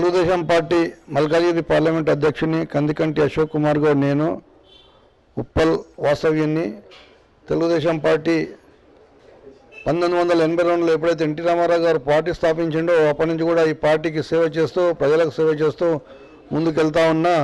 Telugu Desam party Malkajgiri parliament అధ్యక్షుని కందికంటి అశోక్ కుమార్ గౌడ్ నేను Uppal వాస్తవ్యుని Telugu Desam party పంతొమ్మిది వందల ఎనభై రెండులో ఎప్పుడైతే ఎన్టీ రామారావు గారు పార్టీ స్థాపించిండో అప్పటి నుంచి కూడా ఈ పార్టీకి సేవ చేస్తూ ప్రజలకు సేవ చేస్తూ ముందుకెళ్తా ఉన్నా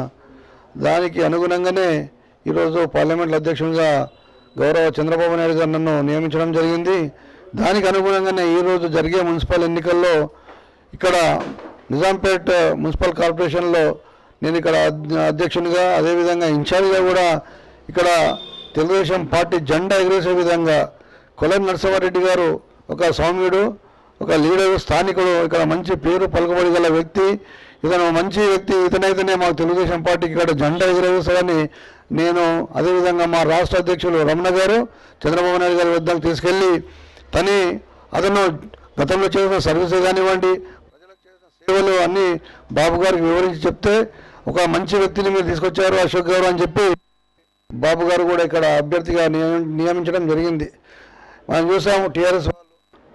దానికి అనుగుణంగానే ఈరోజు పార్లమెంట్ అధ్యక్షునిగా గౌరవ చంద్రబాబు నాయుడు గారు నన్ను నియమించడం జరిగింది దానికి అనుగుణంగానే ఈరోజు జరిగే మున్సిపల్ ఎన్నికల్లో ఇక్కడ నిజాంపేట్ మున్సిపల్ కార్పొరేషన్లో నేను ఇక్కడ అధ్య- అధ్యక్షునిగా అదేవిధంగా ఇన్ఛార్జిగా కూడా ఇక్కడ తెలుగుదేశం పార్టీ జెండా ఎగరేసే విధంగా కొలం నరసింహారెడ్డి గారు ఒక సౌమ్యుడు ఒక లీడరు స్థానికుడు ఇక్కడ మంచి పేరు పలుకుబడి గల వ్యక్తి ఇతను మంచి వ్యక్తి ఇతనైతేనే మాకు తెలుగుదేశం పార్టీకి ఇక్కడ జెండా ఎగరేస్తారని నేను అదేవిధంగా మా రాష్ట్ర అధ్యక్షులు రమణ గారు చంద్రబాబు నాయుడు గారి వద్దకు తీసుకెళ్ళి తని అతను గతంలో చేసిన సర్వీసెస్ కానివ్వండి ప్రజలకు చేసిన సేవలు అన్నీ బాబు గారికి వివరించి చెప్తే ఒక మంచి వ్యక్తిని మీరు తీసుకొచ్చారు అశోక్ గారు అని చెప్పి బాబు గారు కూడా ఇక్కడ అభ్యర్థిగా నియమ- నియమించడం జరిగింది మనం చూసాము టీఆర్ఎస్ వాళ్ళు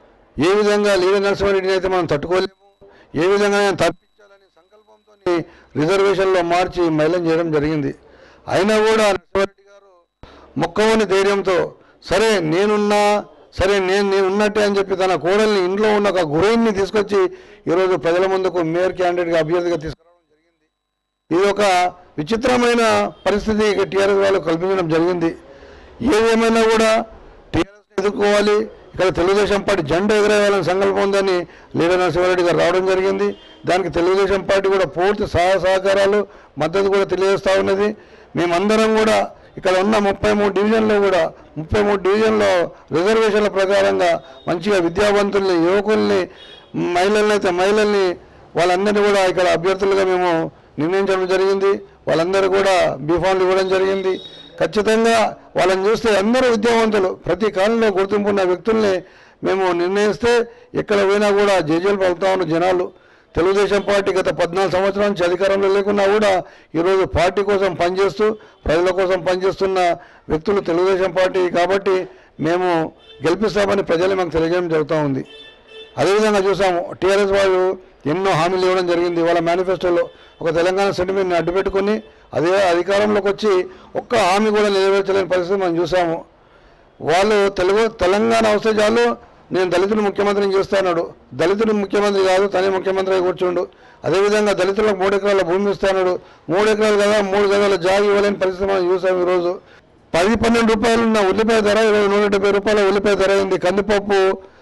ఏ విధంగా లీల నరసింహారెడ్డిని అయితే మనం తట్టుకోలేము ఏ విధంగా ఆయన తప్పించాలని సంకల్పంతో రిజర్వేషన్లో మార్చి మైలం చేయడం జరిగింది అయినా కూడా నరసింహారెడ్డి గారు మొక్కవని ధైర్యంతో సరే నేనున్నా సరే నేను నేను ఉన్నట్టే అని చెప్పి తన కోడల్ని ఇంట్లో ఉన్న ఒక గురైన్ని తీసుకొచ్చి ఈరోజు ప్రజల ముందుకు మేయర్ క్యాండిడేట్గా అభ్యర్థిగా తీసుకురావడం జరిగింది ఇది ఒక విచిత్రమైన పరిస్థితి ఇక టీఆర్ఎస్ వాళ్ళు కల్పించడం జరిగింది ఏదేమైనా కూడా టీఆర్ఎస్ ఎదుర్కోవాలి ఇక్కడ తెలుగుదేశం పార్టీ జెండా ఎగరేయాలని సంకల్పం ఉందని లీడర్ నరసింహారెడ్డి గారు రావడం జరిగింది దానికి తెలుగుదేశం పార్టీ కూడా పూర్తి సహాయ సహకారాలు మద్దతు కూడా తెలియజేస్తూ ఉన్నది మేమందరం కూడా ఇక్కడ ఉన్న ముప్పై మూడు డివిజన్లో కూడా ముప్పై మూడు డివిజన్లో రిజర్వేషన్ల ప్రకారంగా మంచిగా విద్యావంతుల్ని యువకుల్ని మహిళల్ని అయితే మహిళల్ని వాళ్ళందరినీ కూడా ఇక్కడ అభ్యర్థులుగా మేము నిర్ణయించడం జరిగింది వాళ్ళందరూ కూడా బీఫామ్లు ఇవ్వడం జరిగింది ఖచ్చితంగా వాళ్ళని చూస్తే అందరూ విద్యావంతులు ప్రతి కాలంలో గుర్తింపు ఉన్న వ్యక్తుల్ని మేము నిర్ణయిస్తే ఎక్కడ పోయినా కూడా జేజేలు పలుకుతా ఉన్న జనాలు తెలుగుదేశం పార్టీ గత పద్నాలుగు సంవత్సరాల నుంచి అధికారంలో లేకున్నా కూడా ఈరోజు పార్టీ కోసం పనిచేస్తూ ప్రజల కోసం పనిచేస్తున్న వ్యక్తులు తెలుగుదేశం పార్టీ కాబట్టి మేము గెలిపిస్తామని ప్రజలు మాకు తెలియజేయడం జరుగుతూ ఉంది అదేవిధంగా చూసాము టీఆర్ఎస్ వాళ్ళు ఎన్నో హామీలు ఇవ్వడం జరిగింది వాళ్ళ మేనిఫెస్టోలో ఒక తెలంగాణ సెంటిమెంట్ని అడ్డుపెట్టుకొని అదే అధికారంలోకి వచ్చి ఒక్క హామీ కూడా నెరవేర్చలేని పరిస్థితి మనం చూసాము వాళ్ళు తెలుగు తెలంగాణ వస్తే చాలు నేను దళితుని ముఖ్యమంత్రిని చేస్తాడు దళితుని ముఖ్యమంత్రి కాదు తనే ముఖ్యమంత్రి అయి కూర్చుండు అదేవిధంగా దళితులకు మూడు ఎకరాల భూమి ఇస్తాడు మూడు ఎకరాలు కదా మూడు గదాల జాగి ఇవ్వలేని పరిస్థితి మనం చూసాం ఈరోజు పది పన్నెండు రూపాయలు ఉన్న ఉల్లిపాయ ధర ఇరవై నూట డెబ్బై రూపాయల ఉల్లిపాయ ధర అయింది కందిపప్పు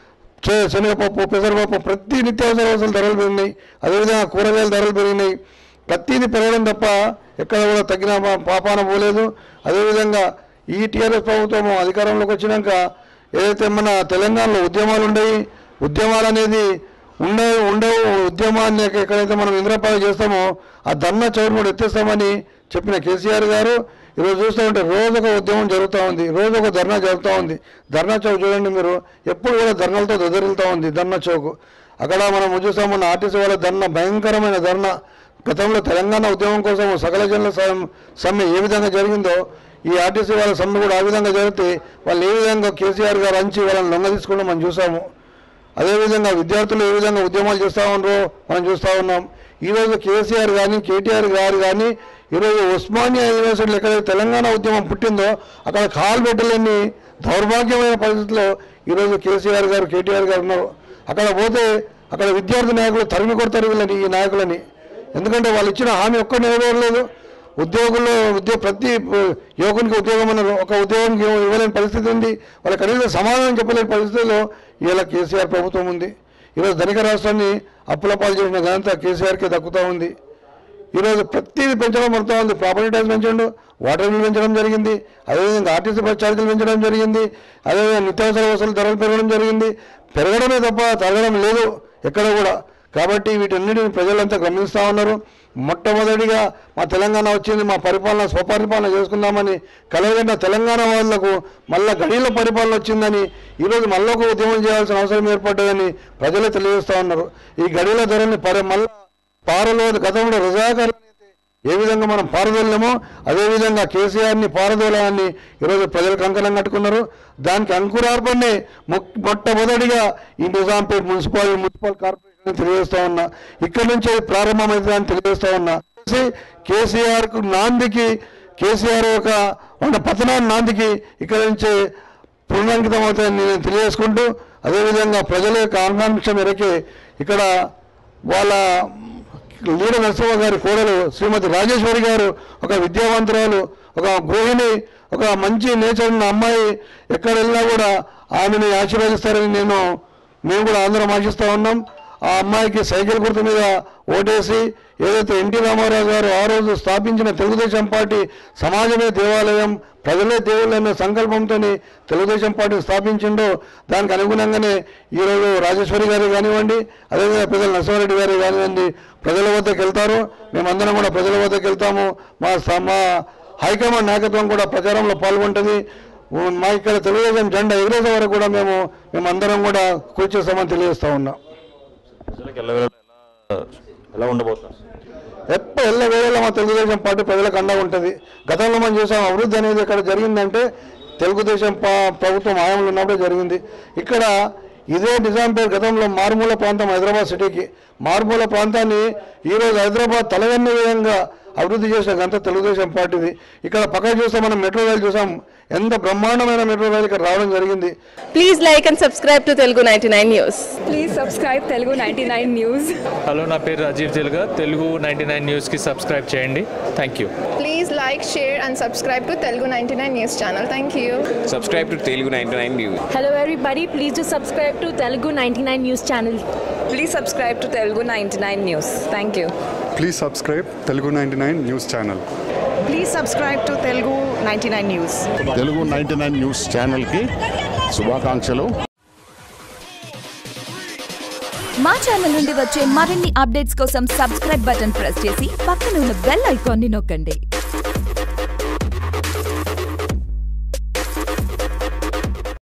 చే- శనగపప్పు పెసరపప్పు ప్రతి నిత్యావసర వస్తువుల ధరలు పెరిగినాయి అదేవిధంగా కూరగాయల ధరలు పెరిగినాయి ప్రతిది పెరగడం తప్ప ఎక్కడ కూడా తగ్గిన పా- పాపాన పోలేదు అదేవిధంగా ఈ టీఆర్ఎస్ ప్రభుత్వం అధికారంలోకి వచ్చినాక ఏదైతే మన తెలంగాణలో ఉద్యమాలు ఉండయి ఉద్యమాలు అనేది ఉండే ఉండవు ఉద్యమాన్ని ఎక్క- ఎక్కడైతే మనం ఇంద్రపాలు చేస్తామో ఆ ధర్నా చౌరు కూడా ఎత్తేస్తామని చెప్పిన కేసీఆర్ గారు ఈరోజు చూస్తూ ఉంటే రోజు ఒక ఉద్యమం జరుగుతూ ఉంది రోజు ఒక ధర్నా జరుగుతూ ఉంది ధర్నా చౌక్ చూడండి మీరు ఎప్పుడు కూడా ధర్నాలతో దొదరిల్తూ ఉంది ధర్నా చౌక్ అక్కడ మనం చూస్తాం మన ఆర్టీసీ వాళ్ళ ధర్నా భయంకరమైన ధర్నా గతంలో తెలంగాణ ఉద్యమం కోసం సకల జనుల సమ్- సమ్మె ఏ విధంగా జరిగిందో ఈ ఆర్టీసీ వాళ్ళ సమ్మె కూడా ఆ విధంగా జరిగితే వాళ్ళు ఏ విధంగా కేసీఆర్ గారు అంచి వాళ్ళని లొంగ తీసుకోవడం మనం చూసాము అదేవిధంగా విద్యార్థులు ఏ విధంగా ఉద్యమాలు చేస్తూ ఉన్నారో మనం చూస్తూ ఉన్నాం ఈరోజు కేసీఆర్ కానీ కేటీఆర్ గారు కానీ ఈరోజు ఉస్మానియా యూనివర్సిటీలో ఎక్కడైతే తెలంగాణ ఉద్యమం పుట్టిందో అక్కడ కాలు పెట్టలేని దౌర్భాగ్యమైన పరిస్థితిలో ఈరోజు కేసీఆర్ గారు కేటీఆర్ గారు ఉన్నారు అక్కడ పోతే అక్కడ విద్యార్థి నాయకులు తరిమి కొడతారు వీళ్ళని ఈ నాయకులని ఎందుకంటే వాళ్ళు ఇచ్చిన హామీ ఒక్క నెరవేరలేదు ఉద్యోగుల్లో ఉద్యోగ ప్రతి యువకునికి ఉద్యోగం అన్నారు ఒక ఉద్యోగానికి ఇవ్వలేని పరిస్థితి ఉంది వాళ్ళ కనీసం సమాధానం చెప్పలేని పరిస్థితిలో ఇలా కేసీఆర్ ప్రభుత్వం ఉంది ఈరోజు ధనిక రాష్ట్రాన్ని అప్పుల పాలు చేసిన ఘనత కేసీఆర్కే దక్కుతూ ఉంది ఈరోజు ప్రతిదీ పెంచడం పడుతూ ఉంది ప్రాపర్టీ ట్యాక్స్ పెంచండు వాటర్ బిల్ పెంచడం జరిగింది అదేవిధంగా ఆర్టీసీ బస్ ఛార్జీలు పెంచడం జరిగింది అదేవిధంగా నిత్యావసర వసూలు ధరలు పెరగడం జరిగింది పెరగడమే తప్ప తరగడం లేదు ఎక్కడ కూడా కాబట్టి వీటన్నిటిని ప్రజలంతా గమనిస్తూ ఉన్నారు మొట్టమొదటిగా మా తెలంగాణ వచ్చింది మా పరిపాలన స్వపరిపాలన చేసుకుందామని కలగంట తెలంగాణ వాళ్ళకు మళ్ళా గడిల పరిపాలన వచ్చిందని ఈరోజు మళ్ళీ ఒక ఉద్యమం చేయాల్సిన అవసరం ఏర్పడ్డదని ప్రజలే తెలియజేస్తూ ఉన్నారు ఈ గడిల ధరని పరి మళ్ళా పారలో గతంలో రజాకారులు ఏ విధంగా మనం పారదోలేమో అదేవిధంగా కేసీఆర్ని పారదోలాన్ని ఈరోజు ప్రజలు కంకణం కట్టుకున్నారు దానికి అంకురార్పణే మొ- మొట్టమొదటిగా ఈ నిజాంపేట్ మున్సిపల్ మున్సిపల్ కార్పొరేషన్ తెలియజేస్తా ఉన్నా ఇక్కడ నుంచి అది ప్రారంభమైందని తెలియజేస్తా ఉన్నా కేసీఆర్ కు నాందికి కేసీఆర్ ఒక మన పతనాన్ని నాందికి ఇక్కడ నుంచి పునరంకితం అవుతాయని నేను తెలియజేసుకుంటూ అదేవిధంగా ప్రజల యొక్క ఆకాంక్ష మేరకి ఇక్కడ వాళ్ళ లీడ నరసింహ గారి కోడలు శ్రీమతి రాజేశ్వరి గారు ఒక విద్యావంతురాలు ఒక గృహిణి ఒక మంచి నేచర్ ఉన్న అమ్మాయి ఎక్కడ వెళ్ళినా కూడా ఆమెని ఆశీర్వదిస్తారని నేను మేము కూడా అందరం ఆశిస్తూ ఉన్నాం ఆ అమ్మాయికి సైకిల్ గుర్తు మీద ఓటేసి ఏదైతే ఎన్టీ రామారావు గారు ఆ రోజు స్థాపించిన తెలుగుదేశం పార్టీ సమాజమే దేవాలయం ప్రజలే దేవుళ్ళు అనే సంకల్పంతో తెలుగుదేశం పార్టీ స్థాపించిండో దానికి అనుగుణంగానే ఈరోజు రాజేశ్వరి గారు కానివ్వండి అదేవిధంగా పెద్దల నరసింహారెడ్డి గారు కానివ్వండి ప్రజల వద్దకు వెళ్తారు మేమందరం కూడా ప్రజల వద్దకు వెళ్తాము మా స- మా హైకమాండ్ నాయకత్వం కూడా ప్రచారంలో పాల్గొంటుంది ఉ- మా ఇక్కడ తెలుగుదేశం జెండా ఎగిరేసే వరకు కూడా మేము మేమందరం కూడా కృషి చేస్తామని తెలియజేస్తా ఉన్నాం ప్రజలకు ఎల్లవేళ ఎలా ఎలా ఉండబోతున్నారు ఎప్పుడు ఎల్ల వేళలో మా తెలుగుదేశం పార్టీ ప్రజలకు అండగా ఉంటుంది గతంలో మనం చూసాం అభివృద్ధి అనేది ఇక్కడ జరిగిందంటే తెలుగుదేశం పా- ప్రభుత్వం ఆయంలో ఉన్నప్పుడే జరిగింది ఇక్కడ ఇదే నిజాంపేట్ గతంలో మారుమూల ప్రాంతం హైదరాబాద్ సిటీకి మారుమూల ప్రాంతాన్ని ఈరోజు హైదరాబాద్ తలగన్న విధంగా అభివృద్ధి చేసిన గంత తెలుగుదేశం పార్టీది ఇక్కడ పక్కన చూస్తే మనం మెట్రో రైలు చూసాం ఎంత బ్రహ్మాండమైన మెట్రో రైలు ఇక్కడ రావడం జరిగింది Please like and subscribe to Telugu 99 News. Please subscribe Telugu ninety nine news hello నా పేరు రాజీవ్ తెలుగా తెలుగు నైంటీ నైన్ న్యూస్కి సబ్స్క్రైబ్ చేయండి thank you Please like, share, and subscribe to Telugu 99 News channel. Thank you. subscribe to Telugu 99 News. Hello everybody, please do subscribe to Telugu 99 News channel. Please subscribe to Telugu ninety nine news thank you please subscribe Telugu ninety nine news channel please subscribe to Telugu ninety nine news Telugu ninety nine news ఛానల్కి శుభాకాంక్షలు మా channel నుండి వచ్చే మరిన్ని updates కోసం subscribe button press చేసి పక్కన ఉన్న బెల్ ఐకాన్ని నొక్కండి